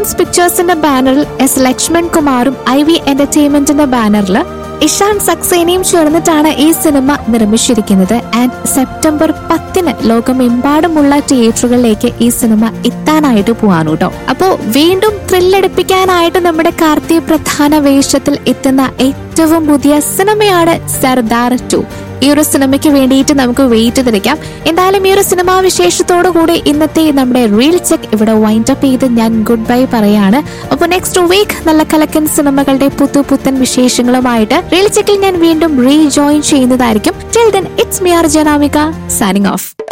presence പിക്ചേഴ്സിന്റെ ബാനറിൽ S Lakshman കുമാറും I V എന്റർടൈൻമെന്റിന്റെ ബാനറിൽ ഇഷാൻ സക്സേനയും ചേർന്നിട്ടാണ് ഈ സിനിമ നിർമ്മിച്ചിരിക്കുന്നത് ആൻഡ് സെപ്റ്റംബർ പത്തിന് ലോകമെമ്പാടുമുള്ള തിയേറ്ററുകളിലേക്ക് ഈ സിനിമ എത്താനായിട്ട് പോവാണ് കേട്ടോ അപ്പോ വീണ്ടും ത്രില്ലടിപ്പിക്കാനായിട്ട് നമ്മുടെ കാർത്തി പ്രധാന വേഷത്തിൽ എത്തുന്ന ഏറ്റവും പുതിയ സിനിമയാണ് സർദാർ ടു ഈ ഒരു സിനിമയ്ക്ക് വേണ്ടിയിട്ട് നമുക്ക് വെയിറ്റ് തിരിക്കാം എന്തായാലും ഈ ഒരു സിനിമാ വിശേഷത്തോടു കൂടി ഇന്നത്തെ നമ്മുടെ റീൽ ചെക്ക് ഇവിടെ വൈൻഡ് അപ്പ് ചെയ്ത് ഞാൻ ഗുഡ് ബൈ പറയാണ് അപ്പോൾ നെക്സ്റ്റ് വീക്ക് നല്ല കലക്കൻ സിനിമകളുടെ പുതു പുത്തൻ വിശേഷങ്ങളുമായിട്ട് റീൽ ചെക്കിൽ ഞാൻ വീണ്ടും റീജോയിൻ ചെയ്യുന്നതായിരിക്കും till then it's me R Janamika signing of